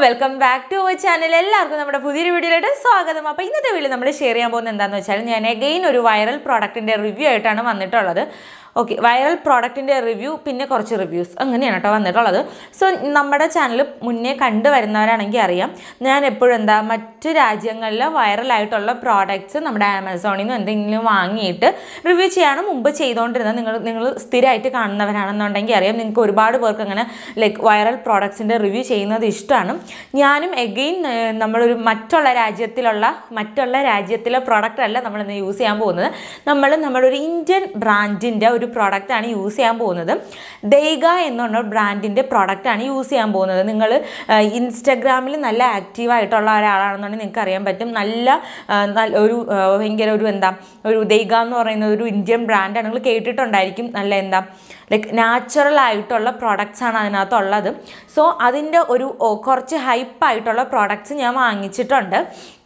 welcome back to our channel എല്ലാവർക്കും നമ്മുടെ പുതിയൊരു വീഡിയോയിലോട്ട് സ്വാഗതം അപ്പോൾ ഇന്നത്തെ വീഡിയോ നമ്മൾ ഷെയർ ചെയ്യാൻ പോകുന്നത് എന്താണെന്ന് വെച്ചാൽ ഞാൻ അഗെയിൻ ഒരു വൈറൽ പ്രോഡക്റ്റിൻ്റെ റിവ്യൂ ആയിട്ടാണ് വന്നിട്ടുള്ളത് ഓക്കെ വൈറൽ പ്രോഡക്റ്റിൻ്റെ റിവ്യൂ പിന്നെ കുറച്ച് റിവ്യൂസ് അങ്ങനെയാണ് കേട്ടോ വന്നിട്ടുള്ളത് സോ നമ്മുടെ ചാനൽ മുന്നേ കണ്ടുവരുന്നവരാണെങ്കിൽ അറിയാം ഞാൻ എപ്പോഴും എന്താ മറ്റ് രാജ്യങ്ങളിൽ വൈറലായിട്ടുള്ള പ്രോഡക്റ്റ്സ് നമ്മുടെ ആമസോണിൽ നിന്ന് എന്തെങ്കിലും വാങ്ങിയിട്ട് റിവ്യൂ ചെയ്യാണ് മുമ്പ് ചെയ്തുകൊണ്ടിരുന്നത് നിങ്ങൾ നിങ്ങൾ സ്ഥിരമായിട്ട് കാണുന്നവരാണെന്നുണ്ടെങ്കിൽ അറിയാം നിങ്ങൾക്ക് ഒരുപാട് പേർക്ക് അങ്ങനെ ലൈക്ക് വൈറൽ പ്രോഡക്ട്സിൻ്റെ റിവ്യൂ ചെയ്യുന്നത് ഇഷ്ടമാണ് ഞാനും എഗെയിൻ നമ്മളൊരു മറ്റുള്ള രാജ്യത്തിലുള്ള മറ്റുള്ള രാജ്യത്തിലെ പ്രോഡക്റ്റ് അല്ല നമ്മൾ ഇന്ന് യൂസ് ചെയ്യാൻ പോകുന്നത് നമ്മൾ നമ്മുടെ ഒരു ഇന്ത്യൻ ബ്രാൻഡിൻ്റെ ഒരു പ്രോഡക്റ്റാണ് യൂസ് ചെയ്യാൻ പോകുന്നത് ദൈഗ എന്നുള്ള ബ്രാൻഡിൻ്റെ പ്രോഡക്റ്റാണ് യൂസ് ചെയ്യാൻ പോകുന്നത് നിങ്ങൾ ഇൻസ്റ്റഗ്രാമിൽ നല്ല ആക്റ്റീവായിട്ടുള്ള ഒരാളാണെന്നുണ്ടെങ്കിൽ നിങ്ങൾക്ക് അറിയാൻ പറ്റും നല്ല ആ, നല്ല ഒരു ആ, ഭയങ്കര ഒരു എന്താ ഒരു ദൈഗ എന്ന് പറയുന്ന ഒരു ഇന്ത്യൻ ബ്രാൻഡാണ് നിങ്ങൾ കേട്ടിട്ടുണ്ടായിരിക്കും നല്ല എന്താ ലൈക്ക് നാച്ചുറൽ ആയിട്ടുള്ള പ്രോഡക്റ്റ്സ് ആണ് അതിനകത്തുള്ളത് സോ അതിൻ്റെ ഒരു ഓ, കുറച്ച് ഹൈപ്പായിട്ടുള്ള പ്രോഡക്റ്റ്സ് ഞാൻ വാങ്ങിച്ചിട്ടുണ്ട്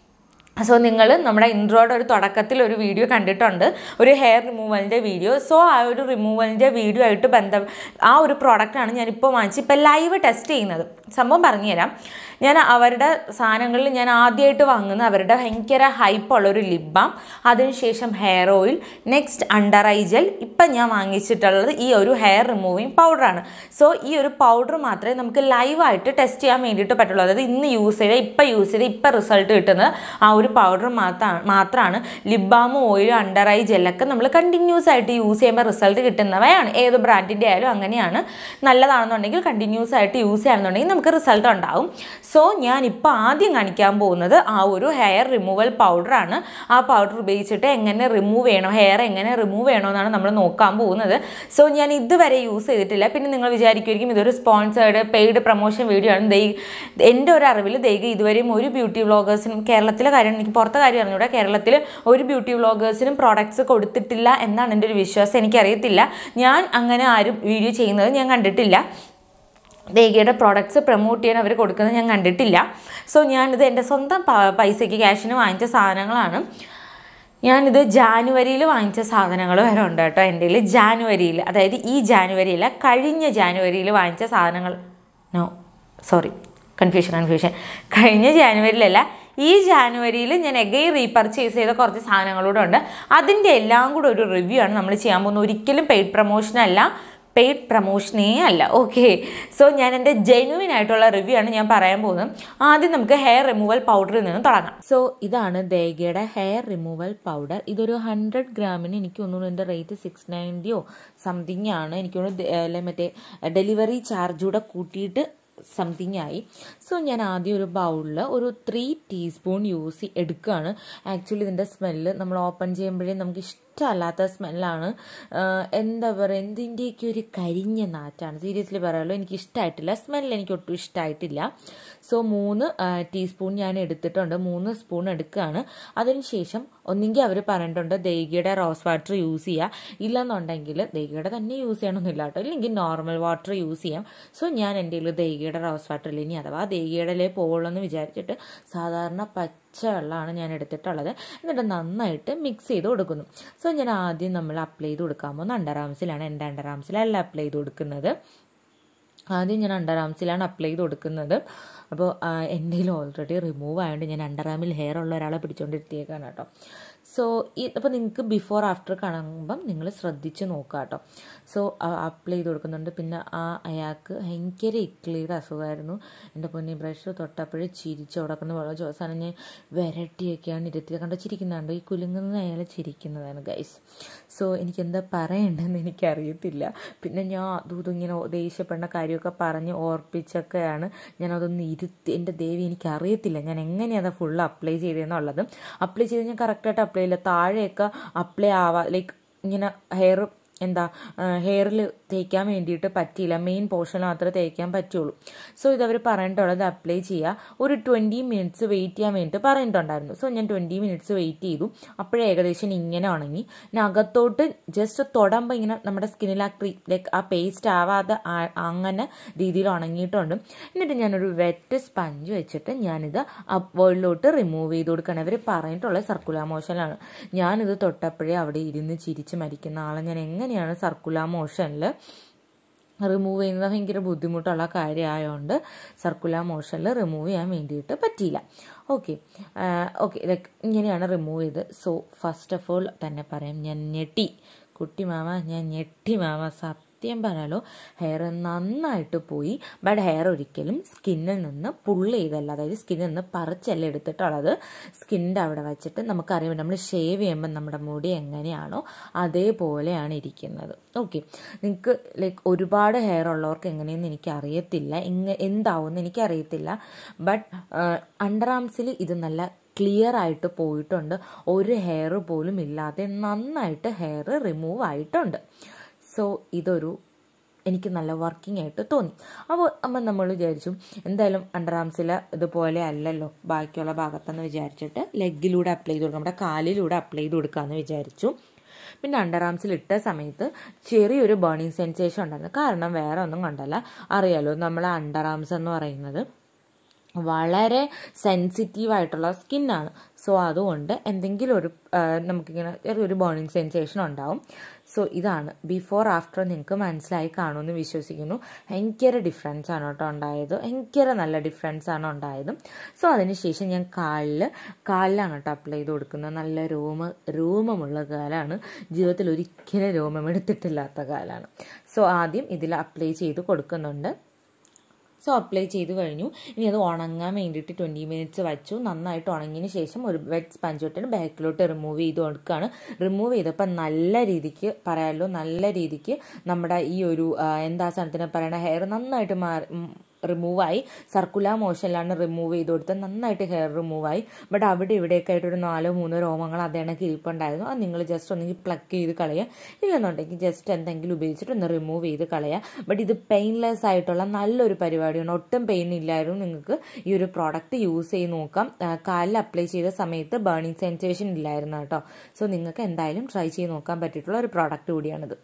സോ നിങ്ങൾ നമ്മുടെ ഇൻട്രോയുടെ ഒരു തുടക്കത്തിൽ ഒരു വീഡിയോ കണ്ടിട്ടുണ്ട് ഒരു ഹെയർ റിമൂവലിൻ്റെ വീഡിയോ സോ ആ ഒരു റിമൂവലിൻ്റെ വീഡിയോ ആയിട്ട് ബന്ധം ആ ഒരു പ്രോഡക്റ്റാണ് ഞാനിപ്പോൾ വാങ്ങിച്ച് ഇപ്പോൾ ലൈവ് ടെസ്റ്റ് ചെയ്യുന്നത് സംഭവം പറഞ്ഞുതരാം ഞാൻ അവരുടെ സാധനങ്ങളിൽ ഞാൻ ആദ്യമായിട്ട് വാങ്ങുന്ന അവരുടെ ഭയങ്കര ഹൈപ്പുള്ള ഒരു ലിപ് ബാം അതിനുശേഷം hair oil next under eye gel ഇപ്പം ഞാൻ വാങ്ങിച്ചിട്ടുള്ളത് ഈ ഒരു ഹെയർ റിമൂവിങ് പൗഡറാണ് സോ ഈ ഒരു പൗഡർ മാത്രമേ നമുക്ക് ലൈവായിട്ട് ടെസ്റ്റ് ചെയ്യാൻ വേണ്ടിയിട്ട് പറ്റുള്ളൂ അതായത് ഇന്ന് യൂസ് ചെയ്ത ഇപ്പം യൂസ് ചെയ്ത ഇപ്പം റിസൾട്ട് കിട്ടുന്നത് ആ ഒരു പൗഡർ മാത്രമാണ് മാത്രമാണ് ലിപ് ബാമും ഓയിലും അണ്ടർ ഐ ജെല്ലൊക്കെ നമ്മൾ കണ്ടിന്യൂസ് ആയിട്ട് യൂസ് ചെയ്യുമ്പോൾ റിസൾട്ട് കിട്ടുന്നവയാണ് ഏത് ബ്രാൻഡിൻ്റെ ആയാലും അങ്ങനെയാണ് നല്ലതാണെന്നുണ്ടെങ്കിൽ കണ്ടിന്യൂസ് ആയിട്ട് യൂസ് ചെയ്യുകയാണെന്നുണ്ടെങ്കിൽ നമുക്ക് റിസൾട്ട് ഉണ്ടാവും സോ ഞാൻ ഇപ്പോൾ ആദ്യം കാണിക്കാൻ പോകുന്നത് ആ ഒരു ഹെയർ റിമൂവൽ പൗഡറാണ് ആ പൗഡർ ഉപയോഗിച്ചിട്ട് എങ്ങനെ റിമൂവ് ചെയ്യണം ഹെയർ എങ്ങനെ റിമൂവ് ചെയ്യണമെന്നാണ് നമ്മൾ നോക്കാൻ പോകുന്നത് സോ ഞാൻ ഇതുവരെ യൂസ് ചെയ്തിട്ടില്ല പിന്നെ നിങ്ങൾ വിചാരിക്കുമായിരിക്കും ഇതൊരു സ്പോൺസേർഡ് പെയ്ഡ് പ്രൊമോഷൻ വീഡിയോ ആണ് ദൈ എൻ്റെ ഒരു അറിവിൽ ദൈവം ഇതുവരെയും ഒരു ബ്യൂട്ടി വ്ളോഗേഴ്സിനും കേരളത്തിലെ കാര്യം എനിക്ക് പുറത്തെ കാര്യം അറിഞ്ഞൂടെ കേരളത്തിൽ ഒരു ബ്യൂട്ടി വ്ളോഗേഴ്സിനും പ്രോഡക്ട്സ് കൊടുത്തിട്ടില്ല എന്നാണ് എൻ്റെ ഒരു വിശ്വാസം എനിക്കറിയത്തില്ല ഞാൻ അങ്ങനെ ആരും വീഡിയോ ചെയ്യുന്നത് ഞാൻ കണ്ടിട്ടില്ല ദേഗയുടെ പ്രോഡക്ട്സ് പ്രൊമോട്ട് ചെയ്യാൻ അവർ കൊടുക്കുന്നത് ഞാൻ കണ്ടിട്ടില്ല സോ ഞാനിത് എൻ്റെ സ്വന്തം പ- പൈസയ്ക്ക് ക്യാഷിന് വാങ്ങിച്ച സാധനങ്ങളാണ് ഞാനിത് ജാനുവരിയിൽ വാങ്ങിച്ച സാധനങ്ങൾ വരെ ഉണ്ട് കേട്ടോ എൻ്റെ കയ്യിൽ ജാനുവരിയിൽ അതായത് ഈ ജാനുവരിയില കഴിഞ്ഞ ജാനുവരിയിൽ വാങ്ങിച്ച സാധനങ്ങൾ നോ സോറി കൺഫ്യൂഷൻ കൺഫ്യൂഷൻ കഴിഞ്ഞ ജാനുവരിയിലല്ല ഈ ജാനുവരിയിൽ ഞാൻ എഗൈൻ റീപർച്ചേസ് ചെയ്ത കുറച്ച് സാധനങ്ങളൂടെ ഉണ്ട് അതിൻ്റെ എല്ലാം കൂടെ ഒരു റിവ്യൂ ആണ് നമ്മൾ ചെയ്യാൻ പോകുന്നത് ഒരിക്കലും പെയ്ഡ് പ്രൊമോഷൻ അല്ല പെയ്ഡ് പ്രൊമോഷനേ അല്ല ഓക്കെ സോ ഞാൻ എൻ്റെ ജെനുവിൻ ആയിട്ടുള്ള റിവ്യൂ ആണ് ഞാൻ പറയാൻ പോകുന്നത് ആദ്യം നമുക്ക് ഹെയർ റിമൂവൽ പൗഡറിൽ നിന്ന് തുടങ്ങാം സോ ഇതാണ് ദേഗയുടെ ഹെയർ റിമൂവൽ പൗഡർ ഇതൊരു ഹൺഡ്രഡ് ഗ്രാമിന് എനിക്ക് തോന്നുന്നു എൻ്റെ റേറ്റ് സിക്സ് നയൻറ്റിയോ സംതിങ് ആണ് എനിക്ക് തോന്നുന്നു ദേ- അല്ലെ മറ്റേ ഡെലിവറി ചാർജ് കൂടെ കൂട്ടിയിട്ട് സംതിങ് ആയി സോ ഞാൻ ആദ്യം ഒരു ബൗളിൽ ഒരു ത്രീ ടീസ്പൂൺ യൂസ് എടുക്കുകയാണ് ആക്ച്വലി ഇതിൻ്റെ സ്മെല്ല് നമ്മൾ ഓപ്പൺ ചെയ്യുമ്പോഴേ നമുക്ക് ഇഷ്ടമല്ലാത്ത സ്മെല്ലാണ് എന്താ പറയുക എന്തിൻ്റെയൊക്കെ ഒരു കരിഞ്ഞ നാറ്റാണ് സീരിയസ്ലി പറയാമല്ലോ എനിക്ക് ഇഷ്ടമായിട്ടില്ല സ്മെല്ല് എനിക്ക് ഒട്ടും ഇഷ്ടമായിട്ടില്ല സോ മൂന്ന് ടീസ്പൂൺ ഞാൻ എടുത്തിട്ടുണ്ട് മൂന്ന് സ്പൂൺ എടുക്കുകയാണ് അതിനുശേഷം ഒന്നെങ്കിൽ അവർ പറഞ്ഞിട്ടുണ്ട് ദേഗിയുടെ റോസ് വാട്ടർ യൂസ് ചെയ്യുക ഇല്ലെന്നുണ്ടെങ്കിൽ ദേഗിയുടെ തന്നെ യൂസ് ചെയ്യണമെന്നില്ല കേട്ടോ ഇല്ലെങ്കിൽ നോർമൽ വാട്ടർ യൂസ് ചെയ്യാം സോ ഞാൻ എൻ്റെ കയ്യിൽ ദേഗിയുടെ റോസ് വാട്ടറിൽ ഇനി അഥവാ ദേഗിയുടെ പോകുള്ളൂ വിചാരിച്ചിട്ട് സാധാരണ പച്ച വെള്ളമാണ് ഞാൻ എടുത്തിട്ടുള്ളത് എന്നിട്ട് നന്നായിട്ട് മിക്സ് ചെയ്ത് കൊടുക്കുന്നു സോ ഞാൻ ആദ്യം നമ്മൾ അപ്ലൈ ചെയ്ത് കൊടുക്കാൻ പോകുന്നത് അണ്ടർ ആംസിലാണ് എൻ്റെ അണ്ടർ ആംസിലല്ല അപ്ലൈ ചെയ്ത് കൊടുക്കുന്നത് ആദ്യം ഞാൻ അണ്ടർ ആംസിലാണ് അപ്ലൈ ചെയ്ത് കൊടുക്കുന്നത് അപ്പോൾ എൻ്റെ കയ്യിൽ ഓൾറെഡി റിമൂവ് ആയതുകൊണ്ട് ഞാൻ അണ്ടർ ആമിൽ ഹെയർ ഉള്ള ഒരാളെ പിടിച്ചുകൊണ്ടിരുത്തിയേക്കാണ് കേട്ടോ സോ ഈ അപ്പോൾ നിങ്ങൾക്ക് ബിഫോർ ആഫ്റ്റർ കാണുമ്പം നിങ്ങൾ ശ്രദ്ധിച്ച് നോക്കുക കേട്ടോ സോ അപ്ലൈ ചെയ്ത് കൊടുക്കുന്നുണ്ട് പിന്നെ ആ അയാൾക്ക് ഭയങ്കര ഇക്ലിയുടെ അസുഖമായിരുന്നു എൻ്റെ പൊന്നി ബ്രഷ് തൊട്ടപ്പോഴേ ചിരിച്ച് കൊടുക്കുന്ന വെള്ളം അവസാനം ഞാൻ വിരട്ടിയൊക്കെയാണ് ഇരുത്തിയത് കണ്ടോ ചിരിക്കുന്നുണ്ട് ഈ കുലുങ്ങുന്ന അയാൾ ചിരിക്കുന്നതാണ് ഗൈസ് സോ എനിക്ക് എന്താ പറയേണ്ടതെന്ന് എനിക്കറിയത്തില്ല പിന്നെ ഞാൻ അതും ഇതും ഇങ്ങനെ ദേഷ്യപ്പെടുന്ന കാര്യമൊക്കെ പറഞ്ഞ് ഓർപ്പിച്ചൊക്കെയാണ് ഞാൻ അതൊന്ന് ഇരുത്തി എൻ്റെ ദേവി എനിക്ക് അറിയത്തില്ല ഞാൻ എങ്ങനെയാണ് അത് ഫുള്ള് അപ്ലൈ ചെയ്തതെന്നുള്ളത് അപ്ലൈ ചെയ്ത് ഞാൻ കറക്റ്റായിട്ട് അപ്ലൈ ചെയ്യില്ല താഴെയൊക്കെ അപ്ലൈ ആവാ ലൈക്ക് ഇങ്ങനെ ഹെയർ എന്താ ഹെയറിൽ തേക്കാൻ വേണ്ടിയിട്ട് പറ്റിയില്ല മെയിൻ പോർഷൻ മാത്രമേ തേക്കാൻ പറ്റുള്ളൂ സോ ഇതവർ പറഞ്ഞിട്ടുള്ളത് അപ്ലൈ ചെയ്യുക ഒരു ട്വൻറ്റി മിനിറ്റ്സ് വെയിറ്റ് ചെയ്യാൻ വേണ്ടിയിട്ട് പറഞ്ഞിട്ടുണ്ടായിരുന്നു സോ ഞാൻ ട്വൻറ്റി മിനിറ്റ്സ് വെയിറ്റ് ചെയ്തു അപ്പോഴേ ഏകദേശം ഇങ്ങനെ ഉണങ്ങി പിന്നെ അകത്തോട്ട് ജസ്റ്റ് തൊടുമ്പോൾ ഇങ്ങനെ നമ്മുടെ സ്കിന്നിൽ ആ ക്രീ ലൈക്ക് ആ പേസ്റ്റ് ആവാതെ ആ- അങ്ങനെ രീതിയിൽ ഉണങ്ങിയിട്ടുണ്ട് എന്നിട്ട് ഞാനൊരു വെറ്റ് സ്പഞ്ച് വെച്ചിട്ട് ഞാനിത് വേൾഡിലോട്ട് റിമൂവ് ചെയ്ത് കൊടുക്കണം ഇവർ പറഞ്ഞിട്ടുള്ള സർക്കുലർ മോഷനിലാണ് ഞാനിത് തൊട്ടപ്പോഴേ അവിടെ ഇരുന്ന് ചിരിച്ച് മരിക്കുന്ന ആളെ ഞാൻ എങ്ങനെയാണ് സർക്കുലർ മോഷനിൽ റിമൂവ് ചെയ്യുന്നത് ഭയങ്കര ബുദ്ധിമുട്ടുള്ള കാര്യമായതുകൊണ്ട് സർക്കുലർ മോഷനിൽ റിമൂവ് ചെയ്യാൻ വേണ്ടിയിട്ട് പറ്റിയില്ല ഓക്കെ ഓക്കെ ലൈക്ക് ഇങ്ങനെയാണ് റിമൂവ് ചെയ്ത് സോ ഫസ്റ്റ് ഓഫ് ഓൾ തന്നെ പറയാം ഞാൻ ഞെട്ടി കുട്ടി മാമ ഞാൻ ഞെട്ടി മാമ സത്യം പറയാലോ ഹെയർ നന്നായിട്ട് പോയി ബട്ട് ഹെയർ ഒരിക്കലും സ്കിന്നിൽ നിന്ന് പുള്ള് ചെയ്തല്ല അതായത് സ്കിന്നിൽ നിന്ന് പറിച്ചല്ല എടുത്തിട്ടുള്ളത് സ്കിന്നിൻ്റെ അവിടെ വെച്ചിട്ട് നമുക്കറിയാം നമ്മൾ ഷേവ് ചെയ്യുമ്പോൾ നമ്മുടെ മുടി എങ്ങനെയാണോ അതേപോലെയാണ് ഇരിക്കുന്നത് ഓക്കെ നിങ്ങൾക്ക് ലൈക്ക് ഒരുപാട് ഹെയർ ഉള്ളവർക്ക് എങ്ങനെയെന്ന് എനിക്ക് അറിയത്തില്ല എങ്ങ എന്താവുമെന്ന് എനിക്കറിയത്തില്ല ബട്ട് അണ്ടർ ആംസിൽ ഇത് നല്ല ക്ലിയർ ആയിട്ട് പോയിട്ടുണ്ട് ഒരു ഹെയർ പോലും ഇല്ലാതെ നന്നായിട്ട് ഹെയർ റിമൂവ് ആയിട്ടുണ്ട് സോ ഇതൊരു എനിക്ക് നല്ല വർക്കിംഗ് ആയിട്ട് തോന്നി അപ്പോൾ അമ്മ നമ്മൾ വിചാരിച്ചു എന്തായാലും അണ്ടർ ആംസിൽ ഇതുപോലെ അല്ലല്ലോ ബാക്കിയുള്ള ഭാഗത്തെന്ന് വിചാരിച്ചിട്ട് ലെഗിലൂടെ അപ്ലൈ ചെയ്ത് കൊടുക്കാം നമ്മുടെ കാലിലൂടെ അപ്ലൈ ചെയ്ത് കൊടുക്കാമെന്ന് വിചാരിച്ചു പിന്നെ അണ്ടർ ആംസിൽ ഇട്ട സമയത്ത് ചെറിയൊരു ബേണിംഗ് സെൻസേഷൻ ഉണ്ടായിരുന്നു കാരണം വേറെ ഒന്നും കണ്ടല്ല അറിയാലോ നമ്മളെ അണ്ടർ ആംസ് എന്ന് പറയുന്നത് വളരെ സെൻസിറ്റീവ് ആയിട്ടുള്ള സ്കിന്നാണ് സോ അതുകൊണ്ട് എന്തെങ്കിലും ഒരു നമുക്കിങ്ങനെ ഒരു ബേണിംഗ് സെൻസേഷൻ ഉണ്ടാവും സോ ഇതാണ് ബിഫോർ ആഫ്റ്റർ നിങ്ങൾക്ക് മനസ്സിലായി കാണുമെന്ന് വിശ്വസിക്കുന്നു ഭയങ്കര ഡിഫറൻസ് ആണ് കേട്ടോ ഉണ്ടായത് ഭയങ്കര നല്ല ഡിഫറൻസ് ആണ് ഉണ്ടായത് സോ അതിനുശേഷം ഞാൻ കാലിൽ കാലിലാണ് കേട്ടോ അപ്ലൈ ചെയ്ത് കൊടുക്കുന്നത് നല്ല രോമ രോമമുള്ള കാലാണ് ജീവിതത്തിൽ ഒരിക്കലും രോമം എടുത്തിട്ടില്ലാത്ത കാലാണ് സോ ആദ്യം ഇതിൽ അപ്ലൈ ചെയ്ത് കൊടുക്കുന്നുണ്ട് സോ അപ്ലൈ ചെയ്ത് കഴിഞ്ഞു ഇനി അത് ഉണങ്ങാൻ വേണ്ടിയിട്ട് ട്വൻറ്റി മിനിറ്റ്സ് വച്ചു നന്നായിട്ട് ഉണങ്ങിയതിന് ശേഷം ഒരു വെറ്റ് സ്പഞ്ച് തൊട്ടിട്ട് ബാക്കിലോട്ട് റിമൂവ് ചെയ്ത് കൊടുക്കുകയാണ് റിമൂവ് ചെയ്തപ്പോൾ നല്ല രീതിക്ക് പറയാമല്ലോ നല്ല രീതിക്ക് നമ്മുടെ ഈ ഒരു എന്താ സാധനത്തിന് പറയണ ഹെയർ നന്നായിട്ട് മാറി റിമൂവായി സർക്കുലർ മോഷനിലാണ് റിമൂവ് ചെയ്ത് കൊടുത്തത് നന്നായിട്ട് ഹെയർ റിമൂവായി ബട്ട് അവിടെ ഇവിടെയൊക്കെ ആയിട്ട് ഒരു നാലോ മൂന്നോ രോമങ്ങൾ അതേണക്ക് ഇരിപ്പുണ്ടായിരുന്നു അത് നിങ്ങൾ ജസ്റ്റ് ഒന്നെങ്കിൽ പ്ലക്ക് ചെയ്ത് കളയുക ഇല്ലെന്നുണ്ടെങ്കിൽ ജസ്റ്റ് എന്തെങ്കിലും ഉപയോഗിച്ചിട്ട് ഒന്ന് റിമൂവ് ചെയ്ത് കളയുക ബട്ട് ഇത് പെയിൻലെസ് ആയിട്ടുള്ള നല്ലൊരു പരിപാടിയാണ് ഒട്ടും പെയിൻ ഇല്ലായിരുന്നു നിങ്ങൾക്ക് ഈ ഒരു പ്രോഡക്റ്റ് യൂസ് ചെയ്ത് നോക്കാം കാലിൽ അപ്ലൈ ചെയ്ത സമയത്ത് ബേണിംഗ് സെൻസേഷൻ ഇല്ലായിരുന്നു കേട്ടോ സോ നിങ്ങൾക്ക് എന്തായാലും ട്രൈ ചെയ്ത് നോക്കാൻ പറ്റിയിട്ടുള്ള ഒരു പ്രോഡക്റ്റ് കൂടിയാണിത്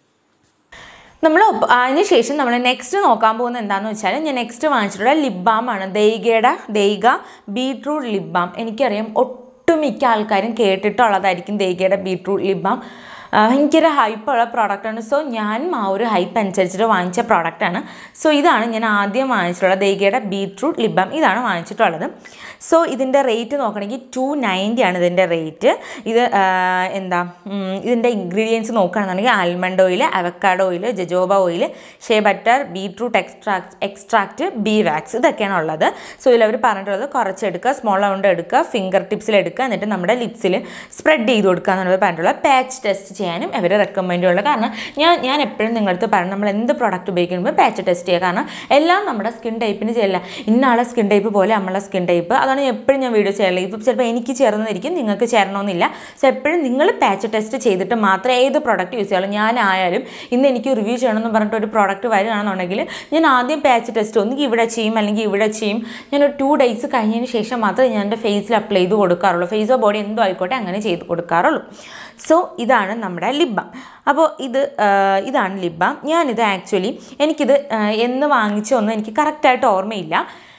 നമ്മൾ അതിന് ശേഷം നമ്മൾ നെക്സ്റ്റ് നോക്കാൻ പോകുന്നത് എന്താണെന്ന് വെച്ചാൽ ഞാൻ നെക്സ്റ്റ് വാങ്ങിച്ചിട്ടുള്ള ലിപ് ബാം ആണ് ദൈഗയുടെ ദൈഗ ബീട്രൂട്ട് ലിപ് ബാം എനിക്കറിയാം ഒട്ടുമിക്ക ആൾക്കാരും കേട്ടിട്ടുള്ളതായിരിക്കും ദൈഗയുടെ ബീട്രൂട്ട് ലിപ് ബാം ഭയങ്കര ഹൈപ്പുള്ള പ്രോഡക്റ്റാണ് സോ ഞാനും ആ ഒരു ഹൈപ്പ് അനുസരിച്ചിട്ട് വാങ്ങിച്ച പ്രോഡക്റ്റാണ് സോ ഇതാണ് ഞാൻ ആദ്യം വാങ്ങിച്ചിട്ടുള്ളത് ദൈഗയുടെ ബീട്രൂട്ട് ലിപ് ബാം ഇതാണ് വാങ്ങിച്ചിട്ടുള്ളത് സോ ഇതിൻ്റെ റേറ്റ് നോക്കണമെങ്കിൽ ടു നയൻറ്റി ആണ് ഇതിൻ്റെ റേറ്റ് ഇത് എന്താ ഇതിൻ്റെ ഇൻഗ്രീഡിയൻസ് നോക്കുകയാണെന്നുണ്ടെങ്കിൽ almond oil avocado oil jojoba oil shea butter beetroot extract extract bee wax ഇതൊക്കെയാണ് ഉള്ളത് സോ ഇതിൽ അവർ പറഞ്ഞിട്ടുള്ളത് കുറച്ചെടുക്കുക സ്മോൾ amount എടുക്കുക ഫിംഗർ ടിപ്സിൽ എടുക്കുക എന്നിട്ട് നമ്മുടെ ലിപ്സിൽ സ്പ്രെഡ് ചെയ്ത് കൊടുക്കുക എന്നാണ് അവർ പറഞ്ഞിട്ടുള്ളത് പാച്ച് ടെസ്റ്റ് ചെയ്യാനും അവർ റെക്കമെൻഡ് ഉള്ളത് കാരണം ഞാൻ ഞാൻ എപ്പോഴും നിങ്ങളടുത്ത് പറഞ്ഞു നമ്മൾ എന്ത് പ്രോഡക്റ്റ് ഉപയോഗിക്കുമ്പോൾ പാച്ച് ടെസ്റ്റ് ചെയ്യുക കാരണം എല്ലാം നമ്മുടെ സ്കിൻ ടൈപ്പിന് ചെയ്യില്ല ഇന്ന ആളെ സ്കിൻ ടൈപ്പ് പോലെ നമ്മളെ സ്കിൻ ടൈപ്പ് അതാണ് എപ്പോഴും ഞാൻ വീഡിയോ ചെയ്യാറില്ല ഇപ്പം ചിലപ്പോൾ എനിക്ക് ചേർന്നിരിക്കും നിങ്ങൾക്ക് ചേരണമെന്നില്ല സോ എപ്പോഴും നിങ്ങൾ പാച്ച് ടെസ്റ്റ് ചെയ്തിട്ട് മാത്രമേ ഏത് പ്രോഡക്റ്റ് യൂസ് ചെയ്യുള്ളൂ ഞാനായാലും ഇന്ന് എനിക്ക് റിവ്യൂ ചെയ്യണമെന്ന് പറഞ്ഞിട്ട് ഒരു പ്രോഡക്റ്റ് വരികയാണെന്നുണ്ടെങ്കിൽ ഞാൻ ആദ്യം പാച്ച് ടെസ്റ്റ് ഒന്നുകിൽ ഇവിടെ ചെയ്യും അല്ലെങ്കിൽ ഇവിടെ ചെയ്യും ഞാനൊരു ടു ഡേയ്സ് കഴിഞ്ഞതിന് ശേഷം മാത്രമേ ഞാൻ എൻ്റെ ഫേസിൽ അപ്ലൈ ചെയ്ത് കൊടുക്കാറുള്ളൂ ഫേസോ ബോഡി എന്തോ ആയിക്കോട്ടെ അങ്ങനെ ചെയ്ത് കൊടുക്കാറുള്ളൂ സോ ഇതാണ് നമ്മുടെ ലിബാം അപ്പോൾ ഇത് ഇതാണ് ലിബാം ഞാനിത് ആക്ച്വലി എനിക്കിത് എന്ന് വാങ്ങിച്ചൊന്നും എനിക്ക് കറക്റ്റായിട്ട് ഓർമ്മയില്ല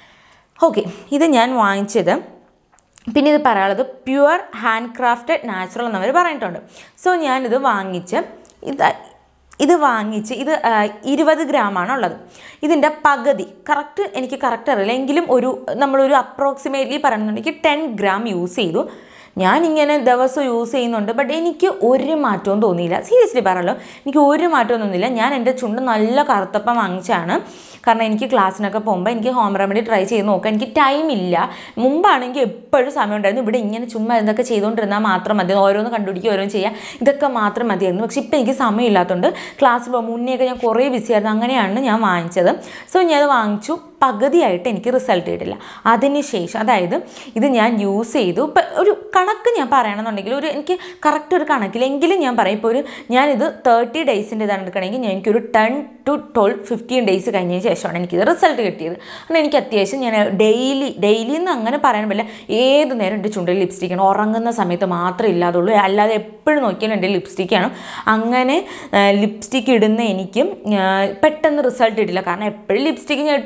ഓക്കെ ഇത് ഞാൻ വാങ്ങിച്ചത് പിന്നെ ഇത് പറയാനുള്ളത് പ്യുവർ ഹാൻഡ് ക്രാഫ്റ്റഡ് നാച്ചുറൽ എന്നവർ പറഞ്ഞിട്ടുണ്ട് സോ ഞാനിത് വാങ്ങിച്ച് ഇത് ഇത് വാങ്ങിച്ച് ഇത് ഇരുപത് ഗ്രാമാണ് ഉള്ളത് ഇതിൻ്റെ പകുതി കറക്റ്റ് എനിക്ക് കറക്റ്റ് അറിയില്ല എങ്കിലും ഒരു നമ്മളൊരു അപ്രോക്സിമേറ്റ്ലി പറയുന്നുണ്ടെങ്കിൽ ടെൻ ഗ്രാം യൂസ് ചെയ്തു ഞാനിങ്ങനെ ദിവസം യൂസ് ചെയ്യുന്നുണ്ട് ബട്ട് എനിക്ക് ഒരു മാറ്റവും തോന്നിയില്ല സീരിയസ്ലി പറയാലോ എനിക്ക് ഒരു മാറ്റവും തോന്നിയില്ല ഞാൻ എൻ്റെ ചുണ്ട് നല്ല കറുത്തപ്പം വാങ്ങിച്ചാണ് കാരണം എനിക്ക് ക്ലാസ്സിനൊക്കെ പോകുമ്പോൾ എനിക്ക് ഹോം റെമഡി ട്രൈ ചെയ്ത് നോക്കാം എനിക്ക് ടൈം ഇല്ല മുമ്പാണെങ്കിൽ എപ്പോഴും സമയം ഉണ്ടായിരുന്നു ഇവിടെ ഇങ്ങനെ ചുമ്മാ ഇതൊക്കെ ചെയ്തുകൊണ്ടിരുന്നാൽ മാത്രം മതി ഓരോന്ന് കണ്ടുപിടിക്കുക ഓരോന്ന് ചെയ്യാം ഇതൊക്കെ മാത്രം മതിയായിരുന്നു പക്ഷേ ഇപ്പം എനിക്ക് സമയമില്ലാത്തതുകൊണ്ട് ക്ലാസ്സിൽ പോകുമ്പോൾ മുന്നേയൊക്കെ ഞാൻ കുറേ ബിസി ആയിരുന്നു അങ്ങനെയാണ് ഞാൻ വാങ്ങിച്ചത് സോ ഞാൻ അത് വാങ്ങിച്ചു പകുതിയായിട്ട് എനിക്ക് റിസൾട്ട് കിട്ടില്ല അതിനുശേഷം അതായത് ഇത് ഞാൻ യൂസ് ചെയ്തു ഇപ്പം ഒരു കണക്ക് ഞാൻ പറയണമെന്നുണ്ടെങ്കിൽ ഒരു എനിക്ക് കറക്റ്റ് ഒരു കണക്കിലെങ്കിലും ഞാൻ പറയും ഇപ്പോൾ ഒരു ഞാനിത് തേർട്ടി ഡേയ്സിൻ്റെ ഇതാണ് എടുക്കണമെങ്കിൽ ഞാൻ എനിക്കൊരു ten to twelve fifteen days കഴിഞ്ഞതിന് ശേഷമാണ് എനിക്കിത് റിസൾട്ട് കിട്ടിയത് കാരണം എനിക്ക് അത്യാവശ്യം ഞാൻ ഡെയിലി ഡെയിലി എന്ന് അങ്ങനെ പറയാൻ പറ്റില്ല ഏത് നേരം എൻ്റെ ചുണ്ടിൽ ലിപ്സ്റ്റിക്കാണ് ഉറങ്ങുന്ന സമയത്ത് മാത്രമേ ഇല്ലാതുള്ളൂ അല്ലാതെ എപ്പോഴും നോക്കിയാലും എൻ്റെ ലിപ്സ്റ്റിക്കാണ് അങ്ങനെ ലിപ്സ്റ്റിക്ക് ഇടുന്ന എനിക്കും പെട്ടെന്ന് റിസൾട്ട് കിട്ടില്ല കാരണം എപ്പോഴും ലിപ്സ്റ്റിക്ക് ഞാൻ ഇട്ടുകൊണ്ടിരിക്കുകയാണ്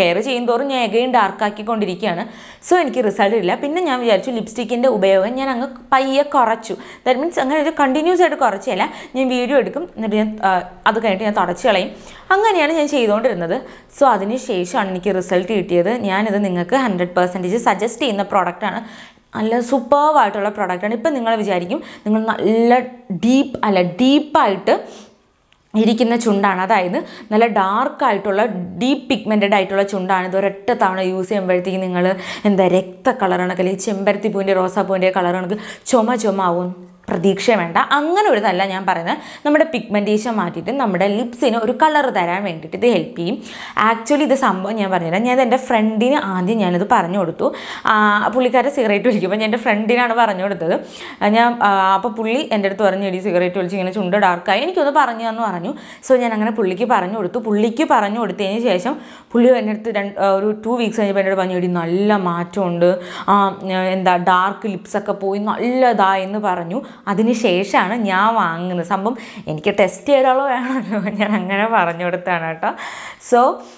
കെയർ ചെയ്യും തോറും ഞാൻ എഗെയിൻ ഡാർക്കാക്കിക്കൊണ്ടിരിക്കുകയാണ് സോ എനിക്ക് റിസൾട്ട് ഇല്ല പിന്നെ ഞാൻ വിചാരിച്ചു ലിപ്സ്റ്റിക്കിൻ്റെ ഉപയോഗം ഞാൻ അങ്ങ് പയ്യെ കുറച്ചു ദാറ്റ് മീൻസ് അങ്ങനെ ഒരു കണ്ടിന്യൂസ് ആയിട്ട് കുറച്ചല്ല ഞാൻ വീഡിയോ എടുക്കും എന്നിട്ട് ഞാൻ ആ, അത് കഴിഞ്ഞിട്ട് ഞാൻ തുടച്ച് കളയും അങ്ങനെയാണ് ഞാൻ ചെയ്തുകൊണ്ടിരുന്നത് സോ അതിന് ശേഷമാണ് എനിക്ക് റിസൾട്ട് കിട്ടിയത് ഞാനിത് നിങ്ങൾക്ക് ഹൺഡ്രഡ് പെർസെൻറ്റേജ് സജസ്റ്റ് ചെയ്യുന്ന പ്രോഡക്റ്റാണ് നല്ല സൂപ്പർവായിട്ടുള്ള പ്രോഡക്റ്റാണ് ഇപ്പം നിങ്ങൾ വിചാരിക്കും നിങ്ങൾ നല്ല ഡീപ്പ് അല്ല ഡീപ്പായിട്ട് ഇരിക്കുന്ന ചുണ്ടാണ് അതായത് നല്ല ഡാർക്ക് ആയിട്ടുള്ള ഡീപ്പ് പിഗ്മെൻറ്റഡ് ആയിട്ടുള്ള ചുണ്ടാണ് ഇത് ഒരൊറ്റ തവണ യൂസ് ചെയ്യുമ്പോഴത്തേക്കും നിങ്ങൾ എന്താ രക്ത കളറാണെങ്കിൽ ഈ ചെമ്പരത്തി പൂവിൻ്റെ റോസാപ്പൂവിൻ്റെ കളറാണെങ്കിൽ ചുമ ചുമ ആവും പ്രതീക്ഷ വേണ്ട അങ്ങനെ ഒരു ഇതല്ല ഞാൻ പറയുന്നത് നമ്മുടെ പിഗ്മെൻറ്റേഷൻ മാറ്റിയിട്ട് നമ്മുടെ ലിപ്സിന് ഒരു കളർ തരാൻ വേണ്ടിയിട്ട് ഇത് ഹെൽപ്പ് ചെയ്യും ആക്ച്വലി ഇത് സംഭവം ഞാൻ പറഞ്ഞുതരാം ഞാൻ എൻ്റെ ഫ്രണ്ടിന് ആദ്യം ഞാനിത് പറഞ്ഞു കൊടുത്തു ആ, പുള്ളിക്കാരെ സിഗരറ്റ് വലിക്കുമ്പോൾ ഞാൻ എൻ്റെ ഫ്രണ്ടിനാണ് പറഞ്ഞു കൊടുത്തത് ആ, ഞാൻ അപ്പോൾ പുള്ളി എൻ്റെ അടുത്ത് പറഞ്ഞു എടി സിഗരറ്റ് വലിച്ച് ഇങ്ങനെ ചുണ്ട് ഡാർക്കായി എനിക്കൊന്ന് പറഞ്ഞു തന്നു പറഞ്ഞു സോ ഞാൻ അങ്ങനെ പുള്ളിക്ക് പറഞ്ഞു കൊടുത്തു പുള്ളിക്ക് പറഞ്ഞു കൊടുത്തതിന് ശേഷം പുള്ളി എൻ്റെ അടുത്ത് രണ്ട് ആ, ഒരു ടു വീക്സ് കഴിഞ്ഞപ്പോൾ എൻ്റെ അടുത്ത് പറഞ്ഞു എടി നല്ല മാറ്റമുണ്ട് ആ, ഞാൻ എന്താ ഡാർക്ക് ലിപ്സൊക്കെ പോയി നല്ലതാ എന്ന് പറഞ്ഞു അതിന് ശേഷമാണ് ഞാൻ വാങ്ങുന്നത് സംഭവം എനിക്ക് ടെസ്റ്റ് ചെയ്താലോ വേണമല്ലോ ഞാൻ അങ്ങനെ പറഞ്ഞു കൊടുത്താണ് കേട്ടോ സോ